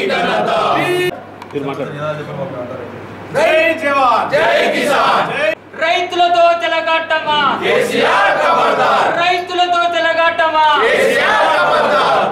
ఘనత జై జవాన్ జై కిసాన్ రైతులతో తెలగాటమా కేసీఆర్ ఖబర్దార్ రైతులతో తెలగాటమా కేసీఆర్ ఖబర్దార్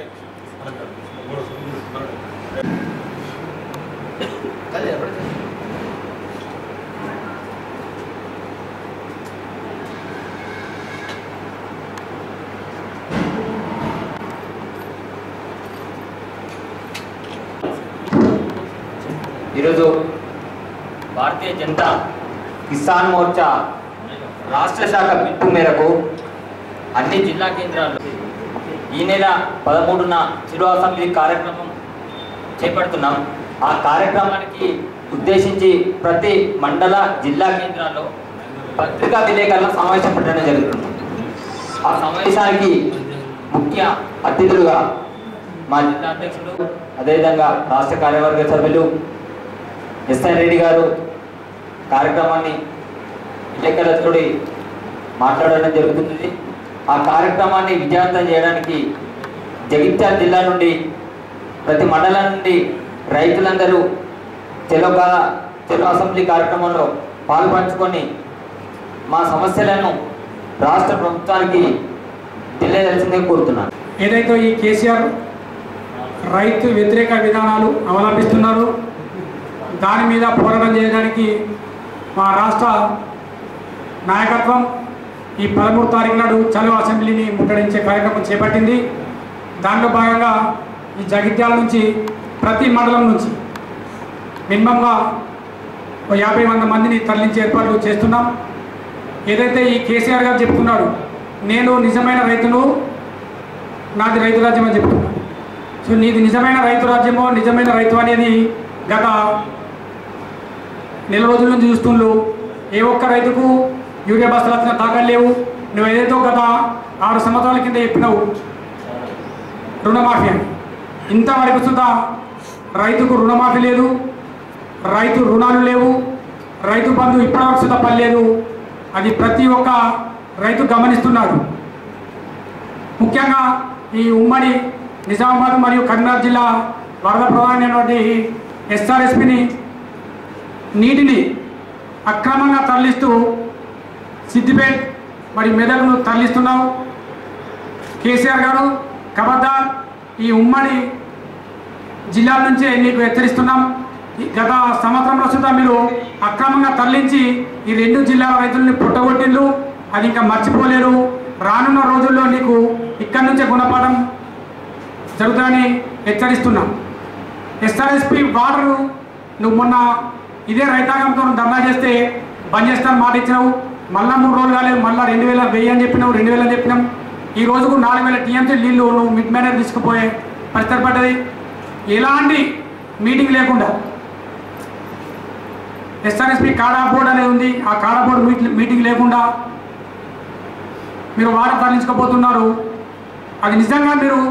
ఈరోజు భారతీయ జనతా కిసాన్ మోర్చా రాష్ట్ర శాఖ పిలుపు మేరకు అన్ని జిల్లా కేంద్రాల్లో ఈ నెల పదమూడున చిరు అసెంబ్లీ కార్యక్రమం చేపడుతున్నాం ఆ కార్యక్రమానికి ఉద్దేశించి ప్రతి మండల జిల్లా కేంద్రాల్లో పత్రికా విలేకరుల సమావేశం పెట్టడం జరుగుతుంది ఆ సమావేశానికి ముఖ్య అతిథులుగా మా జిల్లా అధ్యక్షుడు అదేవిధంగా రాష్ట్ర కార్యవర్గ సభ్యులు ఎస్ఎన్ రెడ్డి గారు కార్యక్రమాన్ని విలేకరులతోటి మాట్లాడడం జరుగుతుంది ఆ కార్యక్రమాన్ని విజయవంతం చేయడానికి జగిత్యాల జిల్లా నుండి ప్రతి మండలం నుండి రైతులందరూ చెలో కా- చెలో అసెంబ్లీ కార్యక్రమంలో పాల్పంచుకొని మా సమస్యలను రాష్ట్ర ప్రభుత్వానికి తెలియజేయాల్సిందే కోరుతున్నాను ఏదైతే ఈ కేసీఆర్ రైతు వ్యతిరేక విధానాలు అవలంబిస్తున్నారు దాని మీద పోరాటం చేయడానికి మా రాష్ట్ర నాయకత్వం ఈ పదమూడు తారీఖు నాడు చలో అసెంబ్లీని ముట్టడించే కార్యక్రమం చేపట్టింది దాంట్లో భాగంగా ఈ జగిత్యాల నుంచి ప్రతి మండలం నుంచి మినిమంగా ఓ యాభై వంద మందిని తరలించే ఏర్పాట్లు చేస్తున్నాం ఏదైతే ఈ కేసీఆర్ గారు చెప్తున్నాడు నేను నిజమైన రైతును నాది రైతు రాజ్యం అని చెప్తున్నా సో నీది నిజమైన రైతు రాజ్యమో నిజమైన రైతు అనేది గత నెల రోజుల నుంచి చూస్తుండ్రు ఏ ఒక్క రైతుకు యూరియా బస్తాలు వచ్చిన దాఖలు లేవు నువ్వు ఏదైతే గత ఆరు సంవత్సరాల కింద చెప్పినావు రుణమాఫీ అని ఇంతవరకు సుధా రైతుకు రుణమాఫీ లేదు రైతు రుణాలు లేవు రైతు బంధు ఇప్పటివరకు సుధా పర్లేదు అది ప్రతి ఒక్క రైతు గమనిస్తున్నాడు ముఖ్యంగా ఈ ఉమ్మడి నిజామాబాద్ మరియు కరీంనగర్ జిల్లా వరద ప్రధానమైనటువంటి ఎస్ఆర్ఎస్పిని నీటిని అక్రమంగా తరలిస్తూ సిద్దిపేట్ మరియు మెదక్ను తరలిస్తున్నావు కేసీఆర్ గారు ఖబర్దార్ ఈ ఉమ్మడి జిల్లాల నుంచే నీకు హెచ్చరిస్తున్నాం ఈ గత సంవత్సరంలో సుద్ధా మీరు అక్రమంగా తరలించి ఈ రెండు జిల్లాల రైతుల్ని పుట్టగొట్టిండ్రు అది ఇంకా మర్చిపోలేరు రానున్న రోజుల్లో నీకు ఇక్కడి నుంచే గుణపాఠం జరుగుతుందని హెచ్చరిస్తున్నాం ఎస్ఆర్ఎస్పి వాటర్ నువ్వు మొన్న ఇదే రైతాంగంతో ధర్నా చేస్తే బంద్ చేస్తాను మాట ఇచ్చినావు మళ్ళా మూడు రోజులు కాలేదు మళ్ళీ రెండు వేల వెయ్యి అని చెప్పినావు రెండు వేలు అని చెప్పినాం ఈ రోజుకు నాలుగు వేల టీఎంసీ నీళ్లు నువ్వు మిడ్ మేనేజ్ తీసుకుపోయే పరిస్థితి పడ్డది ఎలాంటి మీటింగ్ లేకుండా ఎస్ఆర్ఎస్పి కాడా బోర్డు అనేది ఉంది ఆ కాడా బోర్డు మీట్- మీటింగ్ లేకుండా మీరు వాటర్ తరలించకపోతున్నారు అది నిజంగా మీరు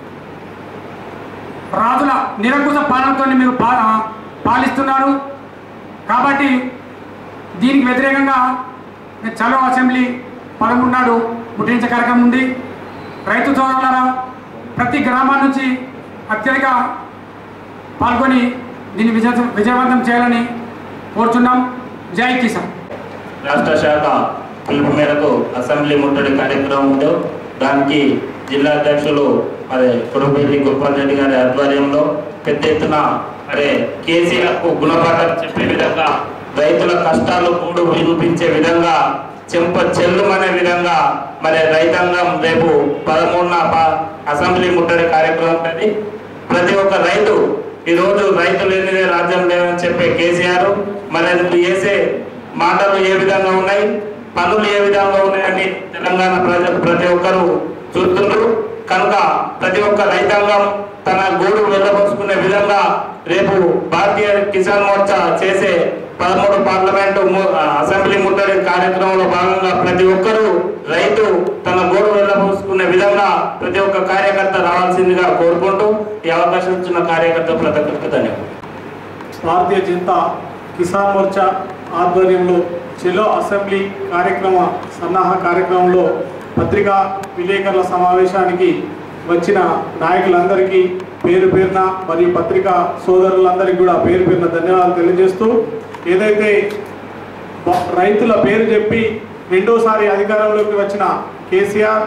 రాజుల నిరంకుశ పాలనతో మీరు పా పాలిస్తున్నారు కాబట్టి దీనికి వ్యతిరేకంగా నేను చలో అసెంబ్లీ పదమూడు నాడు ముట్టించే కార్యక్రమం ఉంది రైతు సోదరులారా ప్రతి గ్రామం నుంచి అత్యధిక పాల్గొని దీన్ని విజయ విజయవంతం చేయాలని కోరుచున్నాం జై కిసాన్ రాష్ట్ర శాఖ పిలుపు మేరకు అసెంబ్లీ ముట్టడి కార్యక్రమం ఉందో దానికి జిల్లా అధ్యక్షులు మరి కురుపేటి గోపాల్ రెడ్డి గారి ఆధ్వర్యంలో పెద్ద ఎత్తున మరి కేసీఆర్ కు గుణపాఠం చెప్పే విధంగా రైతుల కష్టాలు కూడు వినిపించే విధంగా చెంప చెల్లుమనే విధంగా మరి రైతాంగం రేపు పదమూడున ప- అసెంబ్లీ ముట్టడి కార్యక్రమం ఉంటుంది ప్రతి ఒక్క రైతు ఈ రోజు రైతు లేనిదే రాజ్యం లేదని చెప్పే కేసీఆర్ మరి అది చేసే మాటలు ఏ విధంగా ఉన్నాయి పనులు ఏ విధంగా ఉన్నాయని తెలంగాణ ప్రజలు ప్రతి ఒక్కరూ చూస్తున్నారు కనుక ప్రతి ఒక్క రైతాంగం తన గోడు వెళ్ళబోసుకునే విధంగా రేపు భారతీయ కిసాన్ మోర్చా చేసే పదమూడు పార్లమెంటు ము- అసెంబ్లీ ముట్టడి కార్యక్రమంలో భాగంగా ప్రతి ఒక్కరూ రైతు తన గోడు వెళ్ళబోసుకునే విధంగా ప్రతి ఒక్క కార్యకర్త రావాల్సిందిగా కోరుకుంటూ ఈ అవకాశం ఇచ్చిన కార్యకర్త ప్రతి ఒక్కరికి ధన్యవాదాలు భారతీయ జనతా కిసాన్ మోర్చా ఆధ్వర్యంలో చెలో అసెంబ్లీ కార్యక్రమ సన్నాహ కార్యక్రమంలో పత్రికా విలేకరుల సమావేశానికి వచ్చిన నాయకులందరికీ పేరు పేరున మరియు పత్రికా సోదరులందరికీ కూడా పేరు పేరున ధన్యవాదాలు తెలియజేస్తూ ఏదైతే బ- రైతుల పేరు చెప్పి రెండోసారి అధికారంలోకి వచ్చిన కేసీఆర్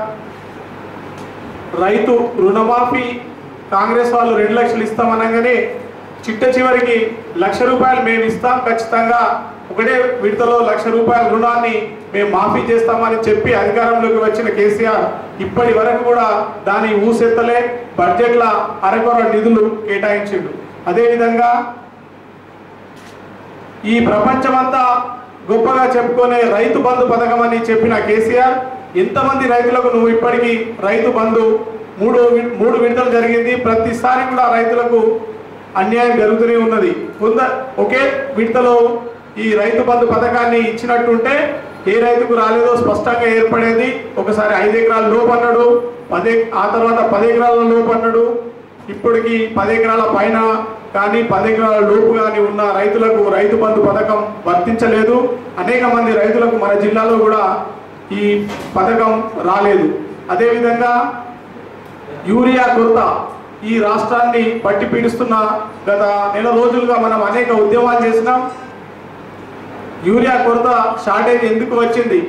రైతు రుణమాఫీ కాంగ్రెస్ వాళ్ళు రెండు లక్షలు ఇస్తామనగానే చిట్ట చివరికి లక్ష రూపాయలు మేము ఇస్తాం ఖచ్చితంగా ఒకటే విడతలో లక్ష రూపాయల రుణాన్ని మేము మాఫీ చేస్తామని చెప్పి అధికారంలోకి వచ్చిన కేసీఆర్ ఇప్పటి వరకు కూడా దాని ఊసెత్తలే బడ్జెట్ల అరకొర నిధులు కేటాయించిండు అదేవిధంగా ఈ ప్రపంచమంతా గొప్పగా చెప్పుకునే రైతు బంధు పథకం అని చెప్పిన కేసీఆర్ ఎంతమంది రైతులకు నువ్వు ఇప్పటికీ రైతు బంధు మూడు వి- మూడు విడతలు జరిగింది ప్రతిసారి కూడా రైతులకు అన్యాయం జరుగుతూనే ఉన్నది కొంద ఒకే విడతలో ఈ రైతు బంధు పథకాన్ని ఇచ్చినట్టుంటే ఏ రైతుకు రాలేదో స్పష్టంగా ఏర్పడేది ఒకసారి ఐదు ఎకరాల లోపు అన్నాడు పదే ఆ తర్వాత పది ఎకరాల లోపు అన్నాడు ఇప్పటికి పది ఎకరాల పైన కానీ పది ఎకరాల లోపు కానీ ఉన్న రైతులకు రైతు బంధు పథకం వర్తించలేదు అనేక మంది రైతులకు మన జిల్లాలో కూడా ఈ పథకం రాలేదు అదేవిధంగా యూరియా కొరత ఈ రాష్ట్రాన్ని పట్టి పీడిస్తున్న గత నెల రోజులుగా మనం అనేక ఉద్యమాలు చేసినాం యూరియా కొరత షార్టేజ్ ఎందుకు వచ్చింది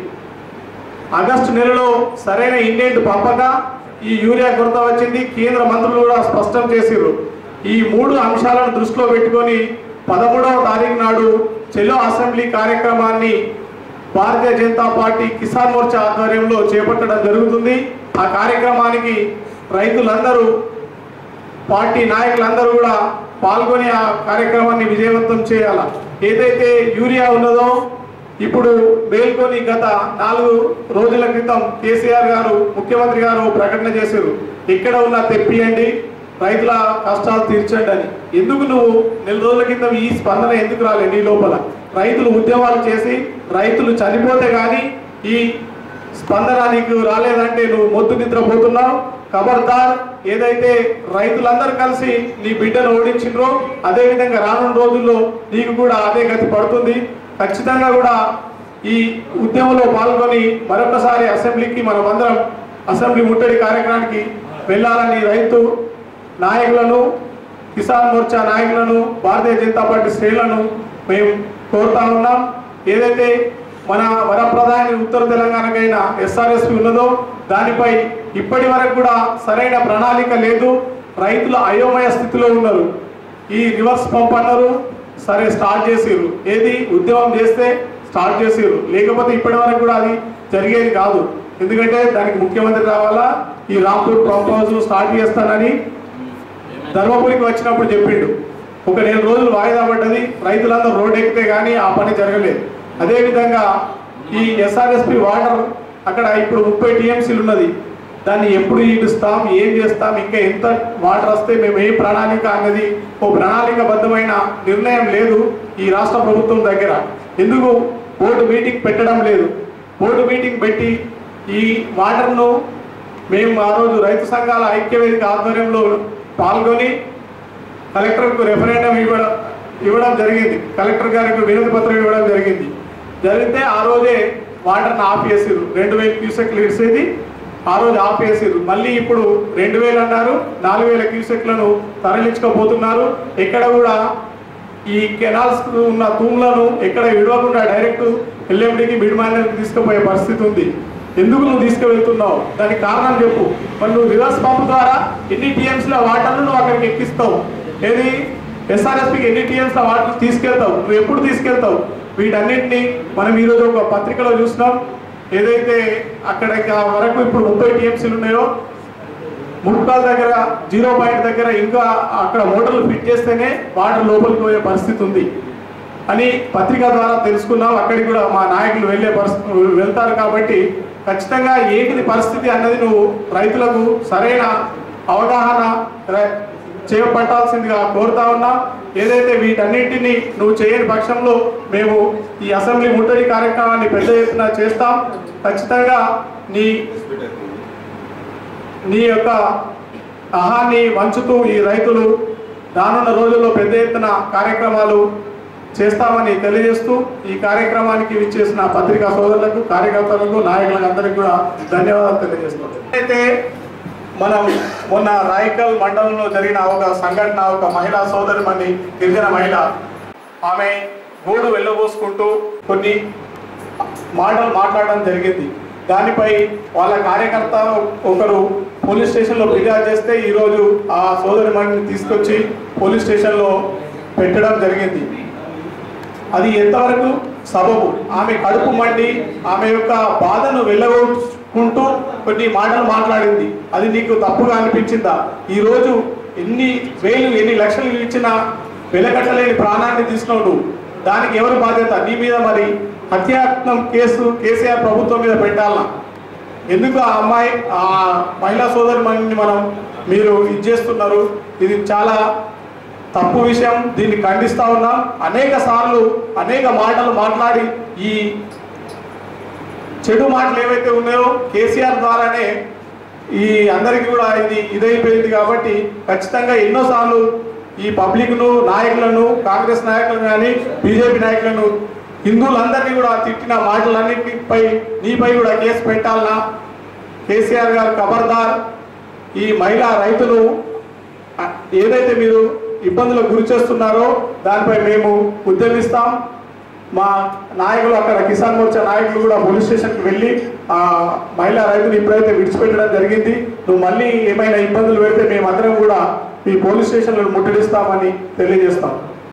ఆగస్టు నెలలో సరైన ఇండెంట్ పంపక ఈ యూరియా కొరత వచ్చింది కేంద్ర మంత్రులు కూడా స్పష్టం చేసిర్రు ఈ మూడు అంశాలను దృష్టిలో పెట్టుకొని పదమూడవ తారీఖు నాడు చెలో అసెంబ్లీ కార్యక్రమాన్ని భారతీయ జనతా పార్టీ కిసాన్ మోర్చా ఆధ్వర్యంలో చేపట్టడం జరుగుతుంది ఆ కార్యక్రమానికి రైతులందరూ పార్టీ నాయకులందరూ కూడా పాల్గొని ఆ కార్యక్రమాన్ని విజయవంతం చేయాల ఏదైతే యూరియా ఉన్నదో ఇప్పుడు మేల్కొని గత నాలుగు రోజుల క్రితం కేసీఆర్ గారు ముఖ్యమంత్రి గారు ప్రకటన చేశారు ఎక్కడ ఉన్నా తెప్పియండి రైతుల కష్టాలు తీర్చండి అని ఎందుకు నువ్వు నెల రోజుల క్రితం ఈ స్పందన ఎందుకు రాలేదు నీ లోపల రైతులు ఉద్యమాలు చేసి రైతులు చనిపోతే కానీ ఈ స్పందన నీకు రాలేదంటే నువ్వు మొద్దు నిద్రపోతున్నావు ఖబర్దార్ ఏదైతే రైతులందరూ కలిసి నీ బిడ్డను ఓడించిండ్రో అదే విధంగా రానున్న రోజుల్లో నీకు కూడా అదే గతి పడుతుంది ఖచ్చితంగా కూడా ఈ ఉద్యమంలో పాల్గొని మరొకసారి అసెంబ్లీకి మనం అందరం అసెంబ్లీ ముట్టడి కార్యక్రమానికి వెళ్ళాలని రైతు నాయకులను కిసాన్ మోర్చా నాయకులను భారతీయ జనతా పార్టీ శ్రేణులను మేము కోరుతా ఉన్నాం ఏదైతే మన వరప్రధాని ఉత్తర తెలంగాణకైన ఎస్ఆర్ఎస్పి ఉన్నదో దానిపై ఇప్పటి వరకు కూడా సరైన ప్రణాళిక లేదు రైతులు అయోమయ స్థితిలో ఉన్నారు ఈ రివర్స్ పంప్ అన్నారు సరే స్టార్ట్ చేసిర్రు ఏది ఉద్యమం చేస్తే స్టార్ట్ చేసిర్రు లేకపోతే ఇప్పటి వరకు కూడా అది జరిగేది కాదు ఎందుకంటే దానికి ముఖ్యమంత్రి రావాలా ఈ రాంపూర్ పంప్ హౌస్ స్టార్ట్ చేస్తానని ధర్మపురికి వచ్చినప్పుడు చెప్పిండు ఒక నెల రోజులు వాయిదా పడ్డది రైతులందరూ రోడ్డు ఎక్కితే కానీ ఆ పని జరగలేదు అదేవిధంగా ఈ ఎస్ఆర్ఎస్పి వాటర్ అక్కడ ఇప్పుడు ముప్పై టీఎంసీలు ఉన్నది దాన్ని ఎప్పుడు ఈడుస్తాం ఏం చేస్తాం ఇంకా ఎంత వాటర్ వస్తే మేము ఏ ప్రణాళిక అన్నది ఓ ప్రణాళికబద్ధమైన నిర్ణయం లేదు ఈ రాష్ట్ర ప్రభుత్వం దగ్గర ఎందుకు బోర్డు మీటింగ్ పెట్టడం లేదు బోర్డు మీటింగ్ పెట్టి ఈ వాటర్ను మేము ఆ రోజు రైతు సంఘాల ఐక్యవేదిక ఆధ్వర్యంలో పాల్గొని కలెక్టర్కు రెఫరెండం ఇవ్వడం ఇవ్వడం జరిగింది కలెక్టర్ గారికి వినతి పత్రం ఇవ్వడం జరిగింది జరిగితే ఆ రోజే వాటర్ని ఆఫ్ చేసిర్రు రెండు వేల క్యూసెక్లు ఇడిసేది ఆ రోజు ఆఫ్ చేసిర్రు మళ్ళీ ఇప్పుడు రెండు వేలు అన్నారు నాలుగు వేల క్యూసెక్లను తరలించకపోతున్నారు ఎక్కడ కూడా ఈ కెనాల్స్ ఉన్న తూములను ఎక్కడ విడవకుండా డైరెక్ట్ ఎల్ఎండికి మిడ్ మైనర్కి తీసుకుపోయే పరిస్థితి ఉంది ఎందుకు నువ్వు తీసుకువెళ్తున్నావు దానికి కారణం చెప్పు మరి నువ్వు రివర్స్ పంప్ ద్వారా ఎన్ని టీఎంసీల వాటర్ను నువ్వు అక్కడికి ఎక్కిస్తావు ఏది ఎస్ఆర్ఎస్పికి ఎన్ని టీఎంసీల వాటర్ తీసుకెళ్తావు నువ్వు ఎప్పుడు తీసుకెళ్తావు వీటన్నిటిని మనం ఈరోజు ఒక పత్రికలో చూసినాం ఏదైతే అక్కడ వరకు ఇప్పుడు ముప్పై టీఎంసీలు ఉన్నాయో ముట్కాల దగ్గర జీరో పాయింట్ దగ్గర ఇంకా అక్కడ మోటార్లు ఫిట్ చేస్తేనే వాటర్ లోపలికి పోయే పరిస్థితి ఉంది అని పత్రిక ద్వారా తెలుసుకున్నాం అక్కడికి కూడా మా నాయకులు వెళ్ళే పరిస్థితి వెళ్తారు కాబట్టి ఖచ్చితంగా ఏంటిది పరిస్థితి అన్నది నువ్వు రైతులకు సరైన అవగాహన ర- చేపట్టాల్సిందిగా కోరుతా ఉన్నా ఏదైతే వీటన్నింటినీ నువ్వు చేయని పక్షంలో మేము ఈ అసెంబ్లీ ముట్టడి కార్యక్రమాన్ని పెద్ద ఎత్తున చేస్తాం ఖచ్చితంగా నీ నీ యొక్క అహాన్ని వంచుతూ ఈ రైతులు రానున్న రోజుల్లో పెద్ద ఎత్తున కార్యక్రమాలు చేస్తామని తెలియజేస్తూ ఈ కార్యక్రమానికి విచ్చేసిన పత్రికా సోదరులకు కార్యకర్తలకు నాయకులకు అందరికీ కూడా ధన్యవాదాలు తెలియజేస్తున్నాం అయితే మనం మొన్న రాయకల్ మండలంలో జరిగిన ఒక సంఘటన ఒక మహిళా సోదరిమణి గిరిజన మహిళ ఆమె గోడు వెళ్ళబోసుకుంటూ కొన్ని మాటలు మాట్లాడడం జరిగింది దానిపై వాళ్ళ కార్యకర్త ఒకరు పోలీస్ స్టేషన్లో ఫిర్యాదు చేస్తే ఈరోజు ఆ సోదరిమణిని తీసుకొచ్చి పోలీస్ స్టేషన్లో పెట్టడం జరిగింది అది ఎంతవరకు సబబు ఆమె కడుపు మండి ఆమె యొక్క బాధను వెళ్ళగొట్టుకుంటూ కొన్ని మాటలు మాట్లాడింది అది నీకు తప్పుగా అనిపించిందా ఈరోజు ఎన్ని వేలు ఎన్ని లక్షలు ఇచ్చినా వెలకట్టలేని ప్రాణాన్ని తీసుకున్నావు దానికి ఎవరు బాధ్యత నీ మీద మరి హత్యాత్మం కేసు కేసీఆర్ ప్రభుత్వం మీద పెట్టాలనా ఎందుకు ఆ అమ్మాయి ఆ మహిళా సోదరి మనం మీరు ఇది చేస్తున్నారు ఇది చాలా తప్పు విషయం దీన్ని ఖండిస్తా ఉన్నాం అనేక సార్లు అనేక మాటలు మాట్లాడి ఈ చెడు మాటలు ఏవైతే ఉన్నాయో కేసీఆర్ ద్వారానే ఈ అందరికీ కూడా ఇది ఇదైపోయింది కాబట్టి ఖచ్చితంగా ఎన్నోసార్లు ఈ పబ్లిక్ను నాయకులను కాంగ్రెస్ నాయకులను కానీ బీజేపీ నాయకులను హిందువులందరినీ కూడా తిట్టిన మాటలన్నింటిపై నీపై కూడా కేసు పెట్టాలన్నా కేసీఆర్ గారు ఖబర్దార్ ఈ మహిళా రైతులు ఆ, ఏదైతే మీరు ఇబ్బందులకు గురి చేస్తున్నారో దానిపై మేము ఉద్యమిస్తాం మా నాయకులు అక్కడ కిసాన్ మోర్చా నాయకులు కూడా పోలీస్ స్టేషన్కి వెళ్ళి ఆ మహిళా రైతులు ఇప్పుడైతే విడిచిపెట్టడం జరిగింది నువ్వు మళ్ళీ ఏమైనా ఇబ్బందులు పెడితే మేమందరం కూడా మీ పోలీస్ స్టేషన్లను ముట్టడిస్తామని తెలియజేస్తాం